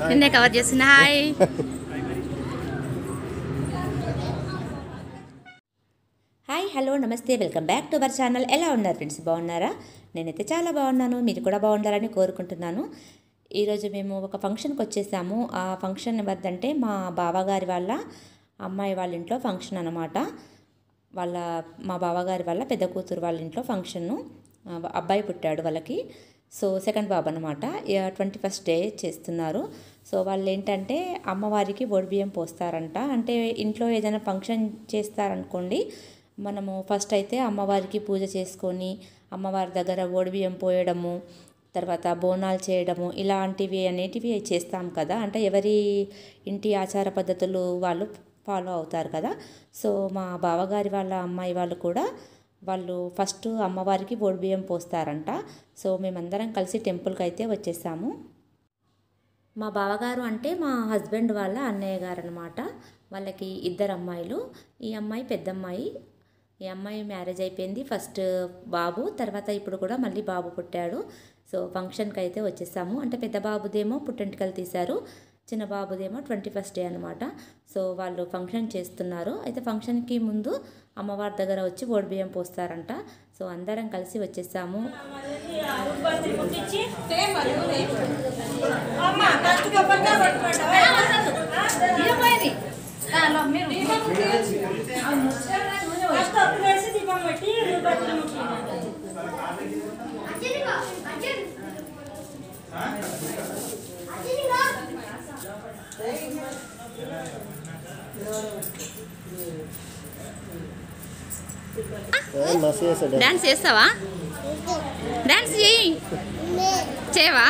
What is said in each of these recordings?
నిన్నే కవర్ చేస్తున్నా hi hi hello నమస్తే welcome back to our channel ఎలా ఉన్నారు ఫ్రెండ్స్ బాగున్నారా నేనైతే చాలా బాగున్నాను మీరు కూడా బాగుండాలని కోరుకుంటున్నాను ఈరోజు మేము ఒక ఫంక్షన్కి వచ్చేసాము ఆ ఫంక్షన్ వద్దంటే మా బావగారి వాళ్ళ అమ్మాయి వాళ్ళ ఇంట్లో ఫంక్షన్ అనమాట వాళ్ళ మా బావగారి వాళ్ళ పెద్ద కూతురు వాళ్ళ ఇంట్లో ఫంక్షన్ను ఆ, అబ్బాయి పుట్టాడు వాళ్ళకి సో సెకండ్ బాబు అనమాట ట్వంటీ ఫస్ట్ డే చేస్తున్నారు సో వాళ్ళు ఏంటంటే అమ్మవారికి బియ్యం పోస్తారంట అంటే ఇంట్లో ఏదైనా ఫంక్షన్ చేస్తారనుకోండి మనము ఫస్ట్ అయితే అమ్మవారికి పూజ చేసుకొని అమ్మవారి దగ్గర బియ్యం పోయడము తర్వాత బోనాలు చేయడము ఇలాంటివి అనేటివి చేస్తాం కదా అంటే ఎవరి ఇంటి ఆచార పద్ధతులు వాళ్ళు ఫాలో అవుతారు కదా సో మా బావగారి వాళ్ళ అమ్మాయి వాళ్ళు కూడా వాళ్ళు ఫస్ట్ అమ్మవారికి బియ్యం పోస్తారంట సో మేమందరం కలిసి టెంపుల్కి అయితే వచ్చేసాము మా బావగారు అంటే మా హస్బెండ్ వాళ్ళ అన్నయ్య గారు అనమాట వాళ్ళకి ఇద్దరు అమ్మాయిలు ఈ అమ్మాయి పెద్ద అమ్మాయి ఈ అమ్మాయి మ్యారేజ్ అయిపోయింది ఫస్ట్ బాబు తర్వాత ఇప్పుడు కూడా మళ్ళీ బాబు పుట్టాడు సో ఫంక్షన్కి అయితే వచ్చేసాము అంటే పెద్ద బాబుదేమో పుట్టెంటికలు తీశారు చిన్న బాబుదేమో ట్వంటీ ఫస్ట్ డే అనమాట సో వాళ్ళు ఫంక్షన్ చేస్తున్నారు అయితే ఫంక్షన్కి ముందు అమ్మవారి దగ్గర వచ్చి బియ్యం పోస్తారంట సో అందరం కలిసి వచ్చేసాము మస్తు చేస్తాడు డాన్స్ చేస్తావా డాన్స్ చేయి చేయవా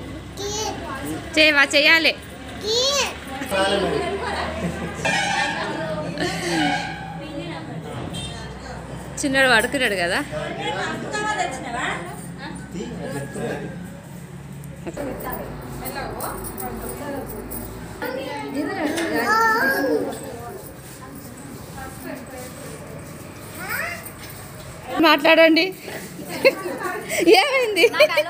చేయవా చేయాలి చిన్నడు పడుకున్నాడు కదా మాట్లాడండి ఏమైంది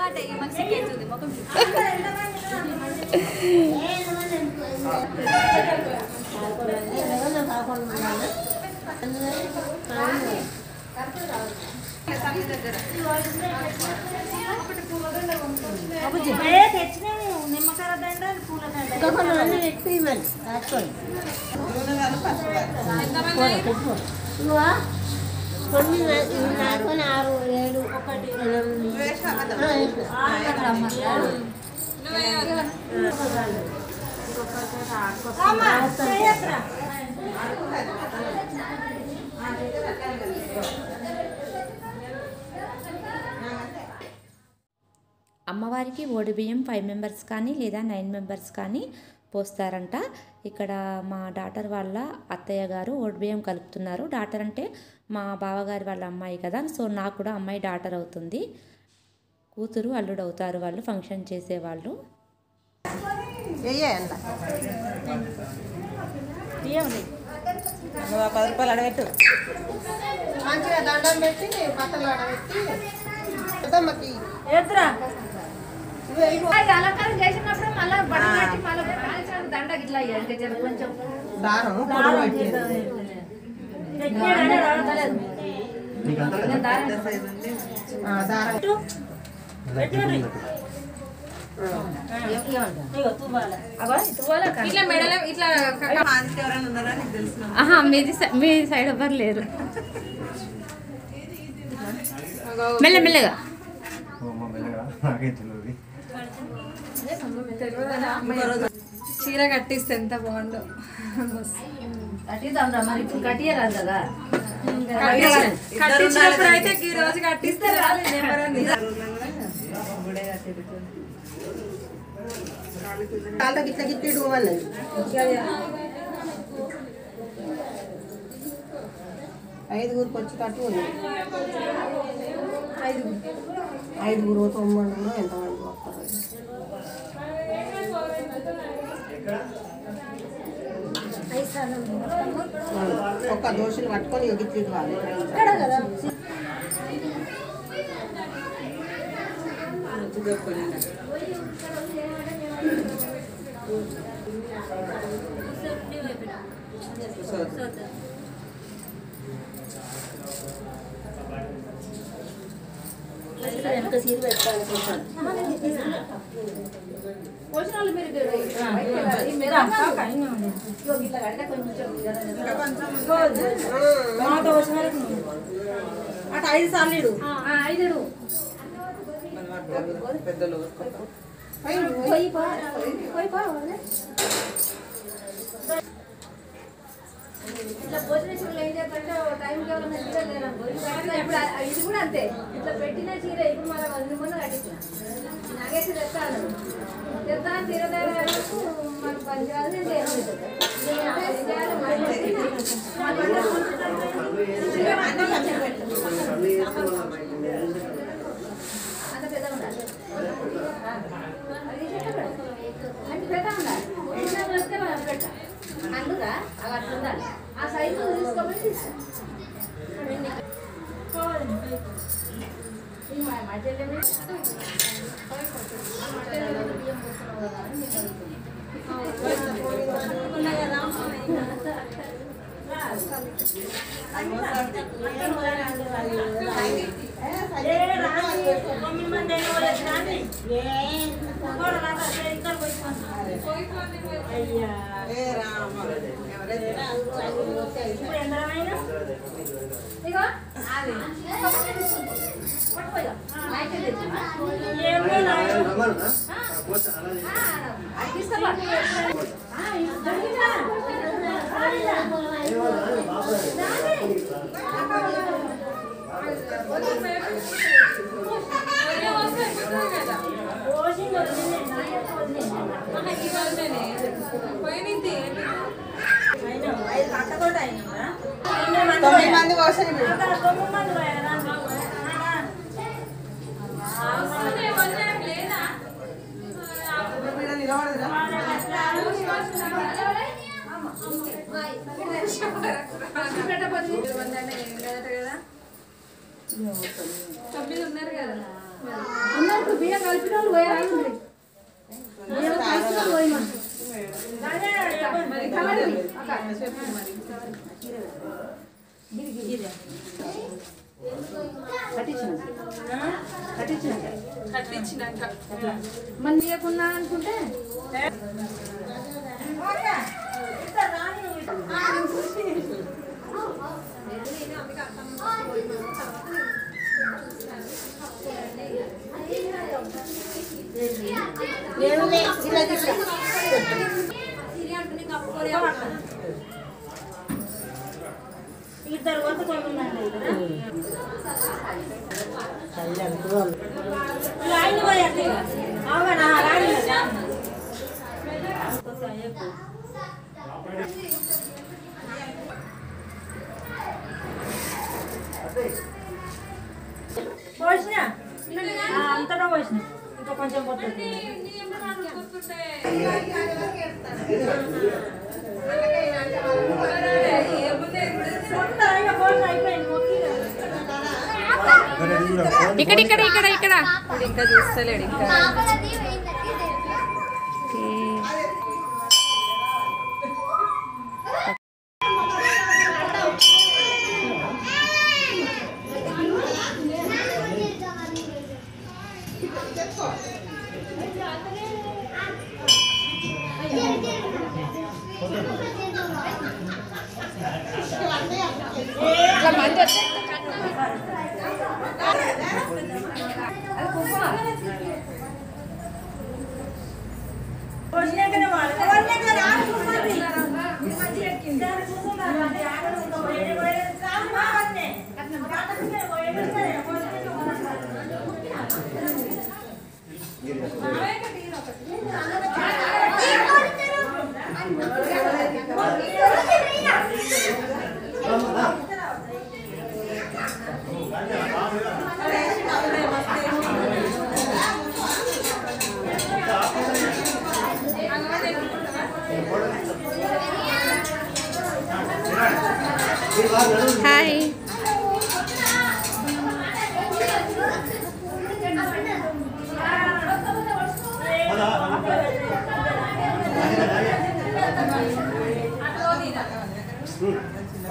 తొమ్మిది నాలుగు ఆరు ఏడు ఒకటి ఎనిమిది అమ్మవారికి బియ్యం ఫైవ్ మెంబర్స్ కానీ లేదా నైన్ మెంబర్స్ కానీ పోస్తారంట ఇక్కడ మా డాటర్ వాళ్ళ అత్తయ్య గారు బియ్యం కలుపుతున్నారు డాటర్ అంటే మా బావగారి వాళ్ళ అమ్మాయి కదా సో నాకు కూడా అమ్మాయి డాటర్ అవుతుంది కూతురు అల్లుడు అవుతారు వాళ్ళు ఫంక్షన్ చేసేవాళ్ళు నువ్వు ఆ పది రూపాయలు అడగట్టు మంచిగా దండం పెట్టి బట్టలు ఆడబెట్టి పెద్దమ్మకి అలంకారం చేసినప్పుడు మళ్ళీ బట్టలు కట్టి మళ్ళీ కాల్చిన దండ ఇట్లా ఇయ్యాలి ఇంకా జర కొంచెం దారం పొడవు పెట్టి ఆ, దారం ఇట్లా మెడలో ఇట్లా ఎవరైనా ఉన్నారా నీకు తెలిసిన ఆహా మీది సై- మీ సైడ్ ఎవ్వరు లేరు మెల్ల మెల్లగా చీర కట్టిస్తే ఎంత బాగుందో కట్టించినప్పుడు అయితే ఈ రోజు కట్టిస్తే రాదు నెంబర్ అని కాళ్ళకి ఇట్లా గిట్టిడు అన్నది ఐదుగురికి వచ్చేటట్టు ఉంది ఐదుగురు తొమ్మిది ఎంతమంది వస్తారు ఒక్క దోషులు పట్టుకొని ఎగిచ్చిడు వాళ్ళు వెనక సీరు పెట్టాలి కొంచెం భోజనాలు మీరు ఇక్కడ బయటికి వెళ్ళాలి. మీరు ఇగో ఇట్లా కడితే కొంచెం అటు ఐదు సార్లు ఇడు. ఆ, ఐదుడు పెద్దలు పోయి పో పోయి పో ఇట్లా భోజన చీరలు ఏం చేస్తారంటే ఓ టైంకి ఎవరైనా చీర లేదనుకో ఇది కట్టినా ఇప్పుడు ఆ- ఇది కూడా అంతే ఇట్లా పెట్టిన చీర ఇప్పుడు మన వంద మొన్న కట్టించిన నాగేసి తెస్తాను తెస్తాను చీర తయారు మనకు పని చేయాలి నేను చేయను. నేను ఏం చేయాలి? మన అంత పెద్దగా ఉండాలి అది చెట్టు పెట్టు. అంటే పెద్దగా ఉండాలి చిన్నగా వస్తే మనం పెట్ట అందుగా అవి అట్లా ఉండాలి ఆ సైజు తీసుకోమని తీసుకో ఇది మా మా చెల్లెలు మా చెల్లెలు బియ్యం పోస్తున్నావు కదా అని నీకు ఏ రామ ఎవరైతే ఇగో అది పట్టుకోగా నైట్ తెచ్చుమా తీసుకోబా తొమ్మిది మంది కోసం నిలబడదురా అందరికి బియ్యం కలిపిన వాళ్ళు పోయారు బియ్యం కలిపిన వాళ్ళు పోయినా మరి కలర్ మళ్ళీ లేకున్నా అనుకుంటే ఇద్దరు వంట కొనున్నాండి రాయిని పోయండి అవునా రాణి పోసిన అంతటా పోసిన ఇంకా కొంచెం పోతుంది అయిపోయింది మొక్కిగా. ఇక్కడ ఇక్కడ ఇక్కడ ఇక్కడ ఇంకా చూస్తలేడు ఇంకా ఇట్లా మంది వస్తే అది కుంకుమ పోసినాకనే వాళ్ళు. పోసినాక రాను కూర్చోండి. దాని కూర్చున్నారు. అది ఆగదు. ఇంకా పోయేది పోయేది. రాను మా వన్నే. రాకపోతే పోయేది సరే. పోసినాక పోసినాక. హాయ్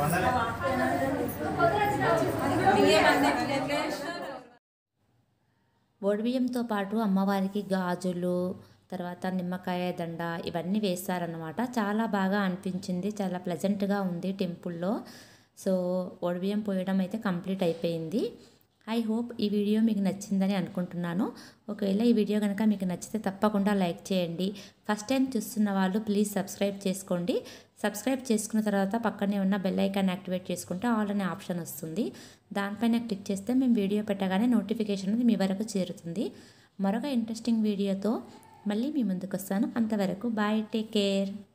బియ్యంతో పాటు అమ్మవారికి గాజులు తర్వాత నిమ్మకాయ దండ ఇవన్నీ వేస్తారనమాట చాలా బాగా అనిపించింది చాలా ప్లెజెంట్గా ఉంది టెంపుల్లో సో బియ్యం పోయడం అయితే కంప్లీట్ అయిపోయింది ఐ హోప్ ఈ వీడియో మీకు నచ్చిందని అనుకుంటున్నాను ఒకవేళ ఈ వీడియో కనుక మీకు నచ్చితే తప్పకుండా లైక్ చేయండి ఫస్ట్ టైం చూస్తున్న వాళ్ళు ప్లీజ్ సబ్స్క్రైబ్ చేసుకోండి సబ్స్క్రైబ్ చేసుకున్న తర్వాత పక్కనే ఉన్న బెల్ ఐకాన్ యాక్టివేట్ చేసుకుంటే ఆల్ అనే ఆప్షన్ వస్తుంది దానిపైన క్లిక్ చేస్తే మేము వీడియో పెట్టగానే నోటిఫికేషన్ అనేది మీ వరకు చేరుతుంది మరొక ఇంట్రెస్టింగ్ వీడియోతో మళ్ళీ మీ ముందుకు వస్తాను అంతవరకు బాయ్ టేక్ కేర్